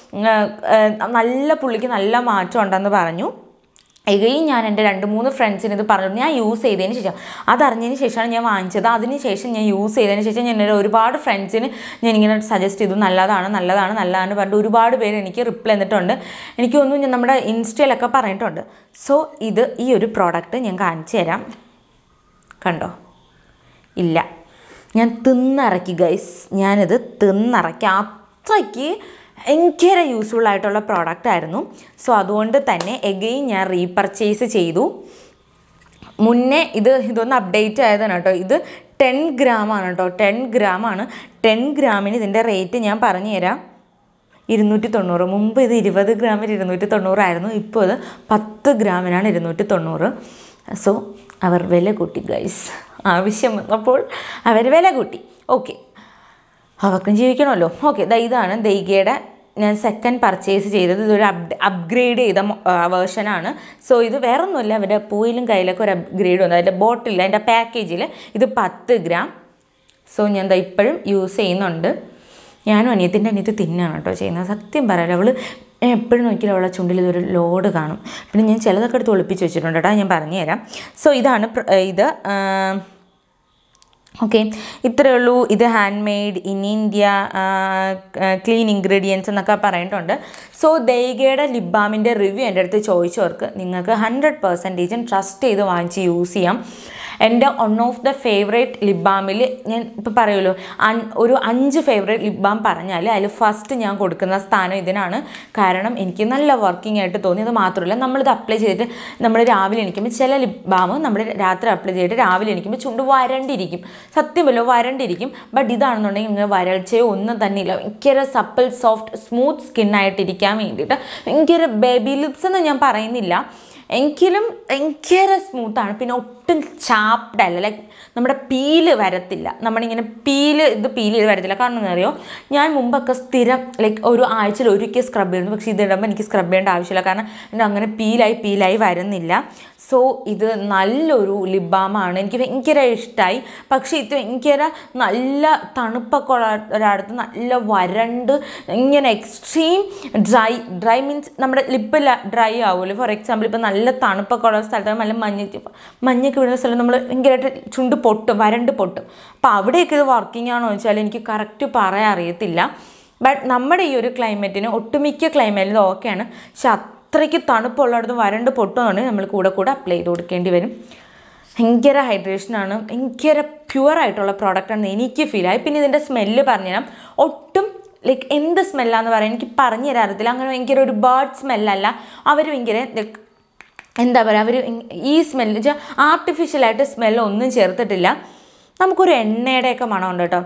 നല്ല പുള്ളിക്ക് നല്ല മാറ്റം ഉണ്ടെന്ന് പറഞ്ഞു എഗെയും ഞാൻ എൻ്റെ രണ്ട് മൂന്ന് ഫ്രണ്ട്സിന് ഇത് പറഞ്ഞു ഞാൻ യൂസ് ചെയ്തതിന് ശേഷം അതറിഞ്ഞതിന് ശേഷമാണ് ഞാൻ വാങ്ങിച്ചത് അതിന് ശേഷം ഞാൻ യൂസ് ചെയ്തതിന് ശേഷം ഞാൻ എൻ്റെ ഒരുപാട് ഫ്രണ്ട്സിന് ഞാൻ ഇങ്ങനെ സജസ്റ്റ് ചെയ്തു നല്ലതാണ് നല്ലതാണ് നല്ലതാണ് പറഞ്ഞിട്ട് ഒരുപാട് പേര് എനിക്ക് റിപ്ലൈ എന്നിട്ടുണ്ട് എനിക്ക് തോന്നുന്നു ഞാൻ നമ്മുടെ ഇൻസ്റ്റയിലൊക്കെ പറഞ്ഞിട്ടുണ്ട് സോ ഇത് ഈ ഒരു പ്രോഡക്റ്റ് ഞാൻ കാണിച്ചു തരാം കണ്ടോ ഇല്ല ഞാൻ തിന്നിറക്കി ഗൈസ് ഞാനിത് തിന്നിറക്കി അത്രയ്ക്ക് ഭയങ്കര യൂസ്ഫുൾ ആയിട്ടുള്ള പ്രോഡക്റ്റ് ആയിരുന്നു സോ അതുകൊണ്ട് തന്നെ എഗെയിൻ ഞാൻ റീപർച്ചേസ് ചെയ്തു മുന്നേ ഇത് ഇതൊന്ന് അപ്ഡേറ്റ് ആയതാണ് കേട്ടോ ഇത് ടെൻ ഗ്രാമാണ് കേട്ടോ ടെൻ ഗ്രാമാണ് ടെൻ ഗ്രാമിന് ഇതിൻ്റെ റേറ്റ് ഞാൻ പറഞ്ഞു തരാം ഇരുന്നൂറ്റി തൊണ്ണൂറ് മുമ്പ് ഇത് ഇരുപത് ഗ്രാമിന് ഇരുന്നൂറ്റി തൊണ്ണൂറായിരുന്നു ഇപ്പോൾ ഇത് പത്ത് ഗ്രാമിനാണ് ഇരുന്നൂറ്റി തൊണ്ണൂറ് സോ അവർ വില കൂട്ടി ഗൈസ് ആവശ്യം വന്നപ്പോൾ അവർ വില കൂട്ടി ഓക്കെ അവർക്കും ജീവിക്കണമല്ലോ ഓക്കെ ദാ ഇതാണ് ദൈഗയുടെ ഞാൻ സെക്കൻഡ് പർച്ചേസ് ചെയ്തത് ഇതൊരു അപ് അപ്ഗ്രേഡ് ചെയ്ത വേർഷനാണ് സോ ഇത് വേറൊന്നുമില്ല അവരുടെ പൂയിലും കയ്യിലൊക്കെ ഒരു അപ്ഗ്രേഡ് വന്നു അതിൻ്റെ ബോട്ടിൽ അതിൻ്റെ പാക്കേജിൽ ഇത് പത്ത് ഗ്രാം സോ ഞാൻ ദാ ഇപ്പോഴും യൂസ് ചെയ്യുന്നുണ്ട് ഞാനും അനിയത്തിൻ്റെ അനിയത്തി തിന്നാണ് കേട്ടോ ചെയ്യുന്നത് സത്യം പറയാലോ അവൾ എപ്പോഴും നോക്കിയാലും അവളെ ചുണ്ടിൽ ഇതൊരു ലോഡ് കാണും പിന്നെ ഞാൻ ചിലതൊക്കെ എടുത്ത് ഒളിപ്പിച്ച് വെച്ചിട്ടുണ്ട് കേട്ടോ ഞാൻ പറഞ്ഞു തരാം സോ ഇതാണ് പ്ര- ഇത് ആ, ഓക്കെ ഇത്രയേ ഉള്ളൂ ഇത് handmade in India clean ingredients എന്നൊക്കെ പറഞ്ഞിട്ടുണ്ട് സോ ദൈഗയുടെ ലിപ് ബാമിൻ്റെ റിവ്യൂ എൻ്റെ അടുത്ത് ചോദിച്ചവർക്ക് നിങ്ങൾക്ക് ഹൺഡ്രഡ് പെർസെൻറ്റേജും ട്രസ്റ്റ് ചെയ്ത് വാങ്ങിച്ച് യൂസ് ചെയ്യാം എൻ്റെ one of the favourite lip ബാമിൽ ഞാൻ ഇപ്പോൾ പറയുമല്ലോ അൻ- ഒരു അഞ്ച് ഫേവറേറ്റ് ലിപ് ബാം പറഞ്ഞാൽ അതിൽ ഫസ്റ്റ് ഞാൻ കൊടുക്കുന്ന സ്ഥാനം ഇതിനാണ് കാരണം എനിക്ക് നല്ല വർക്കിംഗ് ആയിട്ട് തോന്നി അത് മാത്രമല്ല നമ്മളിത് അപ്ലൈ ചെയ്തിട്ട് നമ്മൾ രാവിലെ എണീക്കുമ്പോൾ ചില ലിപ് ബാം നമ്മൾ രാത്രി അപ്ലൈ ചെയ്തിട്ട് രാവിലെ എണീക്കുമ്പോൾ ചുണ്ട് വരണ്ടിരിക്കും സത്യമല്ലോ വരണ്ടിരിക്കും ബട്ട് ഇതാണെന്നുണ്ടെങ്കിൽ ഇങ്ങനെ വരൾച്ചയോ ഒന്നും തന്നെ ഇല്ല ഭയങ്കര സപ്പിൾ സോഫ്റ്റ് സ്മൂത്ത് സ്കിന്നായിട്ടിരിക്കാൻ വേണ്ടിയിട്ട് ഭയങ്കര ബേബി ലിപ്സ് എന്ന് ഞാൻ പറയുന്നില്ല എങ്കിലും ഭയങ്കര സ്മൂത്താണ് പിന്നെ ഒട്ടും ചാപ്ഡ് അല്ല ലൈക്ക് നമ്മുടെ പീല് വരത്തില്ല നമ്മളിങ്ങനെ പീല് ഇത് പീല് ചെയ്ത് വരത്തില്ല കാരണം എന്താ അറിയോ ഞാൻ മുമ്പൊക്കെ സ്ഥിരം ലൈക്ക് ഒരു ആഴ്ചയിൽ ഒരിക്കൽ സ്ക്രബ് ചെയ്യുന്നു പക്ഷേ ഇത് ഇടുമ്പോൾ എനിക്ക് സ്ക്രബ് ചെയ്യേണ്ട ആവശ്യമില്ല കാരണം എൻ്റെ അങ്ങനെ പീലായി പീലായി വരുന്നില്ല സോ ഇത് നല്ലൊരു ലിപ് ബാമാണ് എനിക്ക് ഭയങ്കര ഇഷ്ടമായി പക്ഷേ ഇത് ഭയങ്കര നല്ല തണുപ്പൊക്കെ ഉള്ള ഒരിടത്ത് നല്ല വരണ്ട് ഇങ്ങനെ എക്സ്ട്രീം ഡ്രൈ ഡ്രൈ മീൻസ് നമ്മുടെ ലിപ്പ് ഡ്രൈ ആവുമല്ലോ ഫോർ എക്സാമ്പിൾ ഇപ്പോൾ നല്ല തണുപ്പൊക്കെ ഉള്ള സ്ഥലത്ത് നല്ല മഞ്ഞ് മഞ്ഞൊക്കെ വീഴുന്ന സ്ഥലം നമ്മൾ ഭയങ്കരമായിട്ട് ചുണ്ട് പൊട്ടും വരണ്ട് പൊട്ടും അപ്പോൾ അവിടെയൊക്കെ ഇത് വർക്കിംഗ് ആണോ എന്ന് വെച്ചാൽ എനിക്ക് കറക്റ്റ് പറയാൻ അറിയത്തില്ല ബട്ട് നമ്മുടെ ഈ ഒരു ക്ലൈമറ്റിന് ഒട്ടുമിക്ക ക്ലൈമറ്റിൽ ഓക്കെയാണ് പക്ഷെ അത്രയ്ക്ക് തണുപ്പുള്ളിടത്ത് വരണ്ട് പൊട്ടുന്നുണ്ടെങ്കിൽ നമ്മൾ കൂടെ കൂടെ അപ്ലൈ ചെയ്ത് കൊടുക്കേണ്ടി വരും ഭയങ്കര ഹൈഡ്രേഷനാണ് ഭയങ്കര പ്യുവർ ആയിട്ടുള്ള പ്രോഡക്റ്റാണെന്ന് എനിക്ക് ഫീൽ ആയി പിന്നെ ഇതിൻ്റെ സ്മെല്ല് പറഞ്ഞുതരാം ഒട്ടും ലൈക്ക് എന്ത് സ്മെല്ലാന്ന് പറയാൻ എനിക്ക് പറഞ്ഞു തരാൻ അറിയത്തില്ല അങ്ങനെ ഭയങ്കര ഒരു ബേർഡ് സ്മെല്ലല്ല അവർ ഭയങ്കര ലൈക്ക് എന്താ പറയുക അവർ ഈ സ്മെല്ല് വെച്ചാൽ ആർട്ടിഫിഷ്യലായിട്ട് സ്മെല്ല് ഒന്നും ചേർത്തിട്ടില്ല നമുക്കൊരു എണ്ണയുടെയൊക്കെ മണമുണ്ട് കേട്ടോ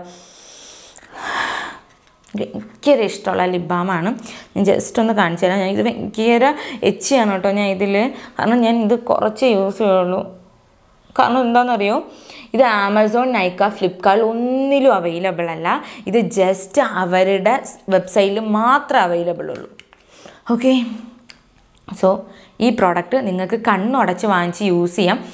ഭയങ്കര ഇഷ്ടമുള്ള ലിപ് ബാമാണ് ഞാൻ ജസ്റ്റ് ഒന്ന് കാണിച്ചു തരാം ഞാൻ ഇത് ഭയങ്കര എച്ചിയാണ് കേട്ടോ ഞാൻ ഇതിൽ കാരണം ഞാൻ ഇത് കുറച്ച് യൂസ് ചെയ്യുള്ളൂ കാരണം എന്താണെന്നറിയോ ഇത് ആമസോൺ നൈക്ക ഫ്ലിപ്കാർട്ട് ഒന്നിലും അവൈലബിൾ അല്ല ഇത് ജസ്റ്റ് അവരുടെ വെബ്സൈറ്റിൽ മാത്രമേ അവൈലബിൾ ഉള്ളൂ ഓക്കെ സോ ഈ പ്രോഡക്റ്റ് നിങ്ങൾക്ക് കണ്ണുടച്ച് വാങ്ങിച്ച് യൂസ് ചെയ്യാം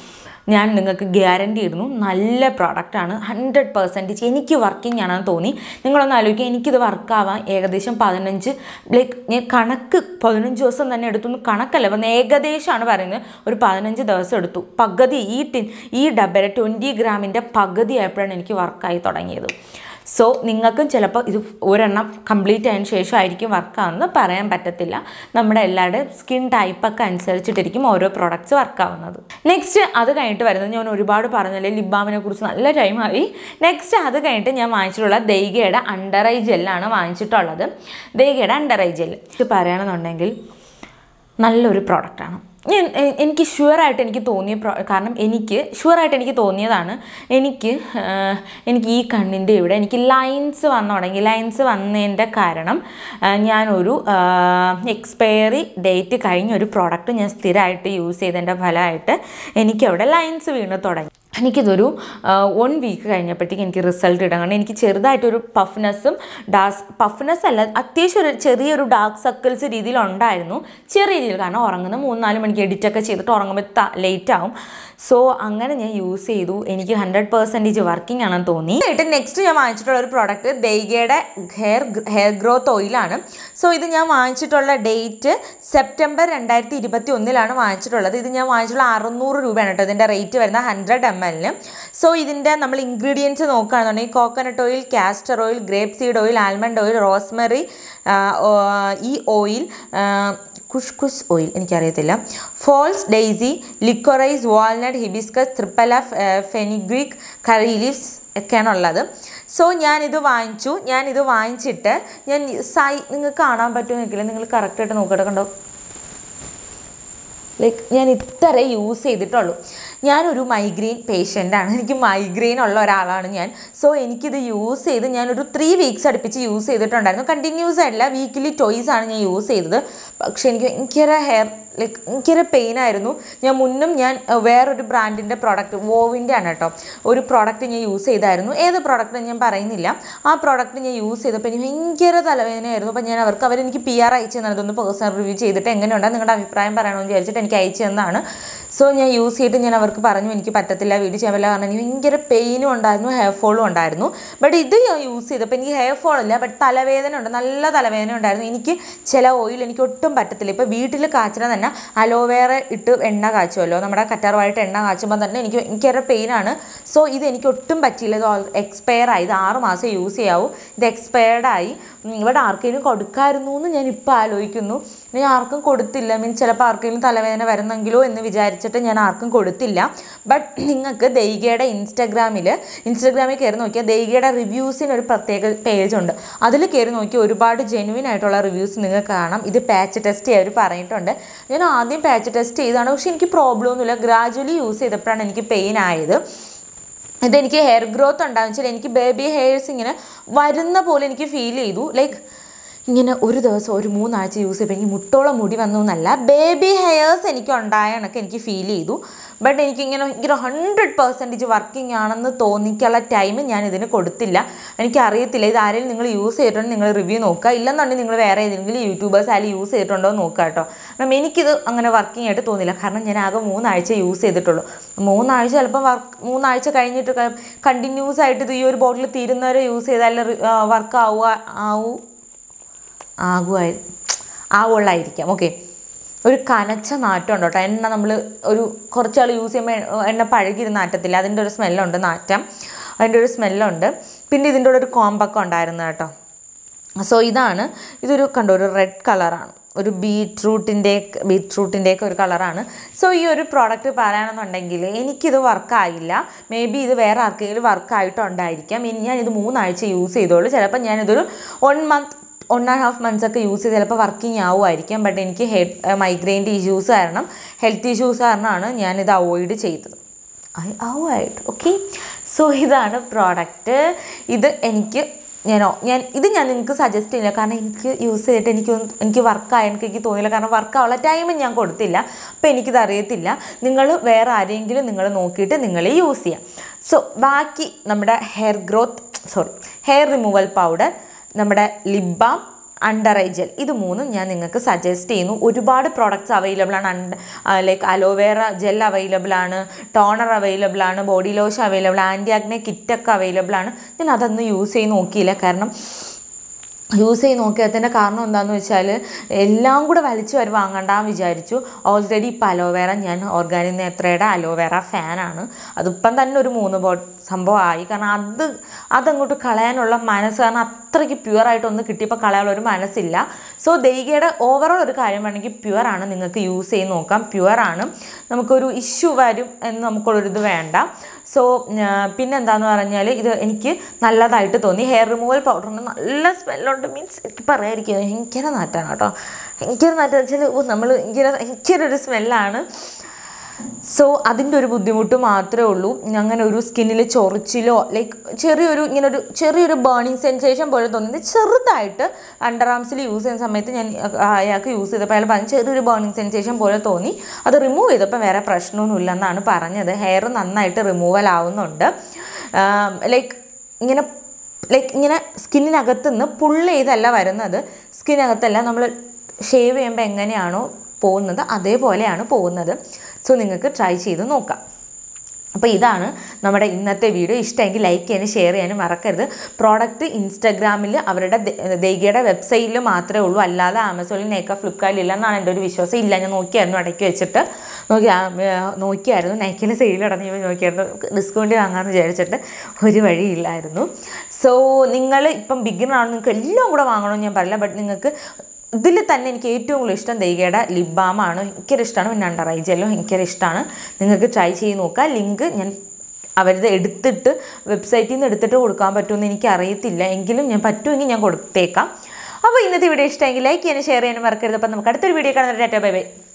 ഞാൻ നിങ്ങൾക്ക് ഗ്യാരണ്ടി ഇടുന്നു നല്ല പ്രോഡക്റ്റാണ് ഹൺഡ്രഡ് പെർസെൻറ്റേജ് എനിക്ക് വർക്കിംഗ് ആണെന്ന് തോന്നി നിങ്ങളൊന്ന് ആലോചിക്കുക എനിക്കിത് വർക്കാവാൻ ഏകദേശം പതിനഞ്ച് ലൈക്ക് ഞാൻ കണക്ക് പതിനഞ്ച് ദിവസം തന്നെ എടുത്തു എന്ന് കണക്കല്ല അപ്പം ഏകദേശമാണ് പറയുന്നത് ഒരു പതിനഞ്ച് ദിവസം എടുത്തു പകുതി ഈ ടിൻ ഈ ഡബര ട്വൻറ്റി ഗ്രാമിൻ്റെ പകുതി ആയപ്പോഴാണ് എനിക്ക് വർക്കായി തുടങ്ങിയത് സോ നിങ്ങൾക്കും ചിലപ്പോൾ ഇത് ഒരെണ്ണം കംപ്ലീറ്റ് ആയതിനു ശേഷം ആയിരിക്കും വർക്കാവുന്നത് പറയാൻ പറ്റത്തില്ല നമ്മുടെ എല്ലാവരുടെയും സ്കിൻ ടൈപ്പൊക്കെ അനുസരിച്ചിട്ടിരിക്കും ഓരോ പ്രോഡക്റ്റ്സ് വർക്കാവുന്നത് നെക്സ്റ്റ് അത് കഴിഞ്ഞിട്ട് വരുന്നത് ഞാൻ ഒരുപാട് പറഞ്ഞല്ലേ ലിബാമിനെ കുറിച്ച് നല്ല ടൈമായി നെക്സ്റ്റ് അത് കഴിഞ്ഞിട്ട് ഞാൻ വാങ്ങിച്ചിട്ടുള്ള ദൈഗയുടെ അണ്ടർ ഐ ജെല്ലാണ് വാങ്ങിച്ചിട്ടുള്ളത് ദൈഗയുടെ അണ്ടർ ഐ ജെല്ല് ഇത് പറയുകയാണെന്നുണ്ടെങ്കിൽ നല്ലൊരു പ്രോഡക്റ്റാണ് ഞാൻ എ- എനിക്ക് ഷുവറായിട്ട് എനിക്ക് തോന്നിയ പ്രോ കാരണം എനിക്ക് ഷുവറായിട്ട് എനിക്ക് തോന്നിയതാണ് എനിക്ക് ആ, എനിക്ക് ഈ കണ്ണിൻ്റെ ഇവിടെ എനിക്ക് ലൈൻസ് വന്നു തുടങ്ങി ലൈൻസ് വന്നതിൻ്റെ കാരണം ആ, ഞാനൊരു എക്സ്പയറി ഡേറ്റ് കഴിഞ്ഞ ഒരു പ്രോഡക്റ്റ് ഞാൻ സ്ഥിരമായിട്ട് യൂസ് ചെയ്തതിൻ്റെ ഫലമായിട്ട് എനിക്കവിടെ ലൈൻസ് വീണ് തുടങ്ങി എനിക്കിതൊരു വൺ വീക്ക് കഴിഞ്ഞപ്പോഴത്തേക്ക് എനിക്ക് റിസൾട്ട് ഇടാൻ കാരണം എനിക്ക് ചെറുതായിട്ടൊരു പഫ്നെസ്സും ഡാസ് പഫ്നെസ് അല്ല അത്യാവശ്യം ഒരു ചെറിയൊരു ഡാർക്ക് സർക്കിൾസ് രീതിയിൽ ഉണ്ടായിരുന്നു ചെറിയ രീതിയിൽ കാരണം ഉറങ്ങുന്ന മൂന്നാല് മണിക്ക് എഡിറ്റൊക്കെ ചെയ്തിട്ട് ഉറങ്ങുമ്പോൾ ലേറ്റ് ആവും സോ അങ്ങനെ ഞാൻ യൂസ് ചെയ്തു എനിക്ക് ഹൺഡ്രഡ് പെർസെൻറ്റേജ് വർക്കിംഗ് ആണെന്ന് തോന്നി എന്നിട്ട് നെക്സ്റ്റ് ഞാൻ വാങ്ങിച്ചിട്ടുള്ള ഒരു പ്രോഡക്റ്റ് ദൈഗയുടെ ഹെയർ ഹെയർ ഗ്രോത്ത് ഓയിലാണ് സോ ഇത് ഞാൻ വാങ്ങിച്ചിട്ടുള്ള ഡേറ്റ് സെപ്റ്റംബർ രണ്ടായിരത്തി ഇരുപത്തി ഒന്നിലാണ് വാങ്ങിച്ചിട്ടുള്ളത് ഇത് ഞാൻ വാങ്ങിച്ചിട്ടുള്ള അറുന്നൂറ് രൂപയാണ് കേട്ടോ ഇതിൻ്റെ റേറ്റ് വരുന്ന ഹൺഡ്രഡ് എം എല്ലിന് സോ ഇതിൻ്റെ നമ്മൾ ഇൻഗ്രീഡിയൻസ് നോക്കുകയാണെന്നുണ്ടെങ്കിൽ coconut oil castor oil grape seed oil almond oil rosemary ഈ ഓയിൽ കുഷ് കുഷ് ഓയിൽ എനിക്കറിയത്തില്ല false daisy liquorice walnut hibiscus triphala fenugreek curry leaves ഒക്കെയാണ് ഉള്ളത് സോ ഞാനിത് വാങ്ങിച്ചു ഞാനിത് വാങ്ങിച്ചിട്ട് ഞാൻ സൈ നിങ്ങൾക്ക് കാണാൻ പറ്റുമെന്നില്ല നിങ്ങൾ കറക്റ്റായിട്ട് നോക്കട്ടെ കണ്ടോ ലൈക്ക് ഞാൻ ഇത്ര യൂസ് ചെയ്തിട്ടുള്ളൂ ഞാനൊരു മൈഗ്രെയിൻ പേഷ്യൻ്റാണ് എനിക്ക് മൈഗ്രെയിൻ ഉള്ള ഒരാളാണ് ഞാൻ സോ എനിക്കിത് യൂസ് ചെയ്ത് ഞാനൊരു ത്രീ വീക്സ് അടുപ്പിച്ച് യൂസ് ചെയ്തിട്ടുണ്ടായിരുന്നു കണ്ടിന്യൂസ് ആയിട്ടില്ല വീക്കിലി ടോയ്സ് ആണ് ഞാൻ യൂസ് ചെയ്തത് പക്ഷേ എനിക്ക് ഭയങ്കര ഹെയർ ലൈക്ക് ഭയങ്കര പെയിൻ ആയിരുന്നു ഞാൻ മുന്നും ഞാൻ അഹ്, വേറൊരു ബ്രാൻഡിൻ്റെ പ്രോഡക്റ്റ് വോവിൻ്റെ ആണ് കേട്ടോ ഒരു പ്രോഡക്റ്റ് ഞാൻ യൂസ് ചെയ്തായിരുന്നു ഏത് പ്രോഡക്റ്റ് ഞാൻ പറയുന്നില്ല ആ പ്രോഡക്റ്റ് ഞാൻ യൂസ് ചെയ്തപ്പോൾ എനിക്ക് ഭയങ്കര തലവേദനയായിരുന്നു അപ്പോൾ ഞാൻ അവർക്ക് അവരെനിക്ക് പി ആർ അയച്ചു തന്നത് ഒന്ന് പേഴ്സണൽ റിവ്യൂ ചെയ്തിട്ട് എങ്ങനെയുണ്ടെന്ന് നിങ്ങളുടെ അഭിപ്രായം പറയണമെന്ന് വിചാരിച്ചിട്ട് എനിക്ക് അയച്ചു തന്നതാണ് സോ ഞാൻ യൂസ് ചെയ്തിട്ട് ഞാൻ അവർക്ക് പറഞ്ഞു എനിക്ക് പറ്റത്തില്ല വീഡിയോ ചെയ്യാൻ പറ്റില്ല കാരണം എനിക്ക് ഭയങ്കര പെയിനും ഉണ്ടായിരുന്നു ഹെയർ ഫോളും ഉണ്ടായിരുന്നു ബട്ട് ഇത് ഞാൻ യൂസ് ചെയ്തപ്പോൾ എനിക്ക് ഹെയർ ഫോൾ ഇല്ല ബട്ട് തലവേദന ഉണ്ട് നല്ല തലവേദന ഉണ്ടായിരുന്നു എനിക്ക് ചില ഓയിൽ എനിക്ക് ഒട്ടും പറ്റത്തില്ല ഇപ്പോൾ വീട്ടിൽ കാച്ചിന തന്നെ അലോവേറ ഇട്ട് എണ്ണ കാച്ചുമല്ലോ നമ്മുടെ കറ്റാർവായിട്ട് എണ്ണ കാച്ചുമ്പോൾ തന്നെ എനിക്ക് ഭയങ്കര പെയിനാണ് സോ ഇത് എനിക്ക് ഒട്ടും പറ്റിയില്ല ഇത് എക്സ്പയർ ആയി ഇത് ആറ് മാസം യൂസ് ചെയ്യാവൂ ഇത് എക്സ്പയർഡ് ആയി ഉം, ഇവിടെ ആർക്കെങ്കിലും കൊടുക്കായിരുന്നു എന്ന് ഞാൻ ഇപ്പോൾ ആലോചിക്കുന്നു ഞാൻ ആർക്കും കൊടുത്തില്ല മീൻസ് ചിലപ്പോൾ ആർക്കെങ്കിലും തലവേദന വരുന്നെങ്കിലോ എന്ന് വിചാരിച്ചിട്ട് ഞാൻ ആർക്കും കൊടുത്തില്ല ബട്ട് നിങ്ങൾക്ക് ദൈഗയുടെ ഇൻസ്റ്റാഗ്രാമിൽ ഇൻസ്റ്റാഗ്രാമിൽ കയറി നോക്കിയാൽ ദൈഗയുടെ റിവ്യൂസിന് ഒരു പ്രത്യേക പേജ് ഉണ്ട് അതിൽ കയറി നോക്കി ഒരുപാട് ജെനുവിൻ ആയിട്ടുള്ള റിവ്യൂസ് നിങ്ങൾക്ക് കാണാം ഇത് പാച്ച് ടെസ്റ്റ് ചെയ്യാൻ അവർ പറഞ്ഞിട്ടുണ്ട് ഞാൻ ആദ്യം പാച്ച് ടെസ്റ്റ് ചെയ്തതാണ് പക്ഷേ എനിക്ക് പ്രോബ്ലം ഒന്നുമില്ല ഗ്രാജുവലി യൂസ് ചെയ്തപ്പോഴാണ് എനിക്ക് പെയിൻ ആയത് ഇതെനിക്ക് ഹെയർ ഗ്രോത്ത് ഉണ്ടാകും വെച്ചാൽ എനിക്ക് ബേബി ഹെയർസ് ഇങ്ങനെ വരുന്ന പോലെ എനിക്ക് ഫീൽ ചെയ്തു ലൈക്ക് ഇങ്ങനെ ഒരു ദിവസം ഒരു മൂന്നാഴ്ച യൂസ് ചെയ്യുമ്പോൾ എനിക്ക് മുട്ടോളം മുടി വന്നു എന്നല്ല ബേബി ഹെയർസ് എനിക്ക് ഉണ്ടായ കണക്ക് എനിക്ക് ഫീൽ ചെയ്തു ബട്ട് എനിക്കിങ്ങനെ ഭയങ്കര ഹൺഡ്രഡ് പെർസെൻറ്റേജ് വർക്കിംഗ് ആണെന്ന് തോന്നിക്കാനുള്ള ടൈം ഞാൻ ഇതിന് കൊടുത്തില്ല എനിക്കറിയത്തില്ല ഇത് ആരെങ്കിലും നിങ്ങൾ യൂസ് ചെയ്തിട്ടുണ്ടെങ്കിൽ നിങ്ങൾ റിവ്യൂ നോക്കുക ഇല്ലെന്നുണ്ടെങ്കിൽ നിങ്ങൾ വേറെ ഏതെങ്കിലും യൂട്യൂബേഴ്സ് ആയാലും യൂസ് ചെയ്തിട്ടുണ്ടോ എന്ന് നോക്കുക കേട്ടോ കാരണം എനിക്കിത് അങ്ങനെ വർക്കിംഗ് ആയിട്ട് തോന്നില്ല കാരണം ഞാൻ ആകെ മൂന്നാഴ്ച യൂസ് ചെയ്തിട്ടുള്ളൂ മൂന്നാഴ്ച ചിലപ്പോൾ വർക്ക് മൂന്നാഴ്ച കഴിഞ്ഞിട്ട് കണ്ടിന്യൂസ് ആയിട്ട് ഇത് ഈ ഒരു ബോട്ടിൽ തീരുന്നവരെ യൂസ് ചെയ്താൽ വർക്ക് ആവുക ആവൂ ആകുമായി ആവുള്ളായിരിക്കാം ഓക്കെ ഒരു കനച്ച നാറ്റം ഉണ്ട് കേട്ടോ എണ്ണ നമ്മൾ ഒരു കുറച്ചാൾ യൂസ് ചെയ്യുമ്പോൾ എ- എണ്ണ പഴകിയിരുന്ന നാറ്റത്തില്ല അതിൻ്റെ ഒരു സ്മെല്ലുണ്ട് നാറ്റം അതിൻ്റെ ഒരു സ്മെല്ലുണ്ട് പിന്നെ ഇതിൻ്റെ കൂടെ ഒരു കോമ്പൊക്കെ ഉണ്ടായിരുന്നു കേട്ടോ സോ ഇതാണ് ഇതൊരു കണ്ടോ ഒരു റെഡ് കളറാണ് ഒരു ബീട്രൂട്ടിൻ്റെ ബീട്രൂട്ടിൻ്റെയൊക്കെ ഒരു കളറാണ് സോ ഈ ഒരു പ്രോഡക്റ്റ് പറയുകയാണെന്നുണ്ടെങ്കിൽ എനിക്കിത് വർക്കായില്ല മേ ബി ഇത് വേറെ ആർക്കെങ്കിലും വർക്കായിട്ടുണ്ടായിരിക്കാം ഇനി ഞാനിത് മൂന്നാഴ്ച യൂസ് ചെയ്തോളൂ ചിലപ്പോൾ ഞാനിതൊരു one month one and half months ഒക്കെ യൂസ് ചെയ്ത് ചിലപ്പോൾ വർക്കിംഗ് ആവുമായിരിക്കാം ബട്ട് എനിക്ക് ഹെഡ് മൈഗ്രെയിൻ്റെ ഇഷ്യൂസ് കാരണം ഹെൽത്ത് ഇഷ്യൂസ് കാരണമാണ് ഞാനിത് അവോയ്ഡ് ചെയ്തത് ആവുമായിട്ട് ഓക്കെ സോ ഇതാണ് പ്രോഡക്റ്റ് ഇത് എനിക്ക് ഞാനോ ഞാൻ ഇത് ഞാൻ നിങ്ങൾക്ക് സജസ്റ്റ് ചെയ്യില്ല കാരണം എനിക്ക് യൂസ് ചെയ്തിട്ട് എനിക്ക് ഒന്നും- എനിക്ക് വർക്കായ എനിക്ക് എനിക്ക് തോന്നിയില്ല കാരണം വർക്കാവുള്ള ടൈം ഞാൻ കൊടുത്തില്ല അപ്പോൾ എനിക്കിത് അറിയത്തില്ല നിങ്ങൾ വേറെ ആരെങ്കിലും നിങ്ങൾ നോക്കിയിട്ട് നിങ്ങൾ യൂസ് ചെയ്യാം സോ ബാക്കി നമ്മുടെ hair growth sorry hair removal powder നമ്മുടെ lip balm under eye gel ഇത് മൂന്നും ഞാൻ നിങ്ങൾക്ക് സജസ്റ്റ് ചെയ്യുന്നു ഒരുപാട് പ്രോഡക്റ്റ്സ് അവൈലബിൾ ആണ് അണ്ട ലൈക്ക് അലോവേറ ജെൽ അവൈലബിൾ ആണ് ടോണർ അവൈലബിൾ ആണ് body lotion available anti acne കിറ്റൊക്കെ അവൈലബിൾ ആണ് ഞാൻ അതൊന്നും യൂസ് ചെയ്ത് നോക്കിയില്ല കാരണം യൂസ് ചെയ്ത് നോക്കിയതിൻ്റെ കാരണം എന്താണെന്ന് വെച്ചാൽ എല്ലാം കൂടെ വലിച്ചു വരെ വാങ്ങണ്ടെന്ന് വിചാരിച്ചു ഓൾറെഡി ഇപ്പോൾ അലോവേറ ഞാൻ ഓർഗാനിക് നേത്രയുടെ അലോവേറ ഫാനാണ് അതിപ്പം തന്നെ ഒരു മൂന്ന് ബോ സംഭവമായി കാരണം അത് അതങ്ങോട്ട് കളയാനുള്ള മനസ്സ് കാരണം അത്രയ്ക്ക് പ്യുവറായിട്ടൊന്ന് കിട്ടിയപ്പോൾ കളയാനുള്ള ഒരു മനസ്സില്ല സോ ദൈകയുടെ ഓവറോൾ ഒരു കാര്യം വേണമെങ്കിൽ പ്യുവറാണ് നിങ്ങൾക്ക് യൂസ് ചെയ്ത് നോക്കാം പ്യുവറാണ് നമുക്കൊരു ഇഷ്യൂ വരും എന്ന് നമുക്കുള്ളൊരിത് വേണ്ട സോ പിന്നെ എന്താന്ന് പറഞ്ഞാൽ ഇത് എനിക്ക് നല്ലതായിട്ട് തോന്നി ഹെയർ റിമൂവൽ പൗഡറിന് നല്ല സ്മെല്ലുണ്ട് മീൻസ് എനിക്ക് പറയാതിരിക്കുക ഭയങ്കര നാറ്റാണ് കേട്ടോ ഭയങ്കര നാറ്റം വെച്ചാൽ ഓ നമ്മൾ ഭയങ്കര ഭയങ്കര ഒരു സ്മെല്ലാണ് സോ അതിൻ്റെ ഒരു ബുദ്ധിമുട്ട് മാത്രമേ ഉള്ളൂ അങ്ങനെ ഒരു സ്കിന്നിൽ ചൊറിച്ചിലോ ലൈക്ക് ചെറിയൊരു ഇങ്ങനെ ഒരു ചെറിയൊരു ബേണിങ് സെൻസേഷൻ പോലെ തോന്നുന്നത് ചെറുതായിട്ട് അണ്ടർ ആംസിൽ യൂസ് ചെയ്യുന്ന സമയത്ത് ഞാൻ അയാൾക്ക് യൂസ് ചെയ്തപ്പോൾ അയാൾ പറഞ്ഞു ചെറിയൊരു ബേണിങ് സെൻസേഷൻ പോലെ തോന്നി അത് റിമൂവ് ചെയ്തപ്പോൾ വേറെ പ്രശ്നമൊന്നുമില്ല എന്നാണ് പറഞ്ഞത് ഹെയർ നന്നായിട്ട് റിമൂവൽ ആവുന്നുണ്ട് ലൈക്ക് ഇങ്ങനെ ലൈക്ക് ഇങ്ങനെ സ്കിന്നിനകത്ത് നിന്ന് പുള്ള് ചെയ്തല്ല വരുന്നത് സ്കിന്നകത്തല്ല നമ്മൾ ഷേവ് ചെയ്യുമ്പോൾ എങ്ങനെയാണോ പോകുന്നത് അതേപോലെയാണ് പോകുന്നത് സോ നിങ്ങൾക്ക് ട്രൈ ചെയ്ത് നോക്കാം അപ്പോൾ ഇതാണ് നമ്മുടെ ഇന്നത്തെ വീഡിയോ ഇഷ്ടമെങ്കിൽ ലൈക്ക് ചെയ്യാനും ഷെയർ ചെയ്യാനും മറക്കരുത് പ്രോഡക്റ്റ് ഇൻസ്റ്റാഗ്രാമിൽ അവരുടെ ദേഗയുടെ വെബ്സൈറ്റിൽ മാത്രമേ ഉള്ളൂ അല്ലാതെ ആമസോണിൽ നേക്ക ഫ്ലിപ്കാർട്ടിൽ ഇല്ലെന്നാണ് എൻ്റെ ഒരു വിശ്വാസം ഇല്ല ഞാൻ നോക്കിയായിരുന്നു ഇടയ്ക്ക് വെച്ചിട്ട് നോക്കി ആ, ഏർ, നോക്കിയായിരുന്നു നൈക്കിൽ സെയിൽ നടന്ന് നോക്കിയായിരുന്നു ഡിസ്കൗണ്ട് വാങ്ങാമെന്ന് വിചാരിച്ചിട്ട് ഒരു വഴിയില്ലായിരുന്നു സോ നിങ്ങൾ ഇപ്പം ബിഗിനർ ആണ് നിങ്ങൾക്ക് എല്ലാം കൂടെ വാങ്ങണമെന്ന് ഞാൻ പറയില്ല ബട്ട് നിങ്ങൾക്ക് ഇതിൽ തന്നെ എനിക്ക് ഏറ്റവും കൂടുതൽ ഇഷ്ടം ദൈകയുടെ ലിപ് ബാമാണ് ഭയങ്കര ഇഷ്ടമാണ് പിന്നെ അണ്ടർ ഐ ജെല്ലും ഭയങ്കര ഇഷ്ടമാണ് നിങ്ങൾക്ക് ട്രൈ ചെയ്ത് നോക്കുക ലിങ്ക് ഞാൻ അവരത് എടുത്തിട്ട് വെബ്സൈറ്റിൽ നിന്ന് എടുത്തിട്ട് കൊടുക്കാൻ പറ്റുമെന്ന് എനിക്ക് അറിയത്തില്ല എങ്കിലും ഞാൻ പറ്റുമെങ്കിൽ ഞാൻ കൊടുത്തേക്കാം അപ്പോൾ ഇന്നത്തെ വീഡിയോ ഇഷ്ടമെങ്കിൽ ലൈക്ക് ചെയ്യാനും ഷെയർ ചെയ്യാനും മറക്കരുത് അപ്പം നമുക്ക് അടുത്തൊരു വീഡിയോ കാണുന്ന ടാറ്റ ബൈ ബൈ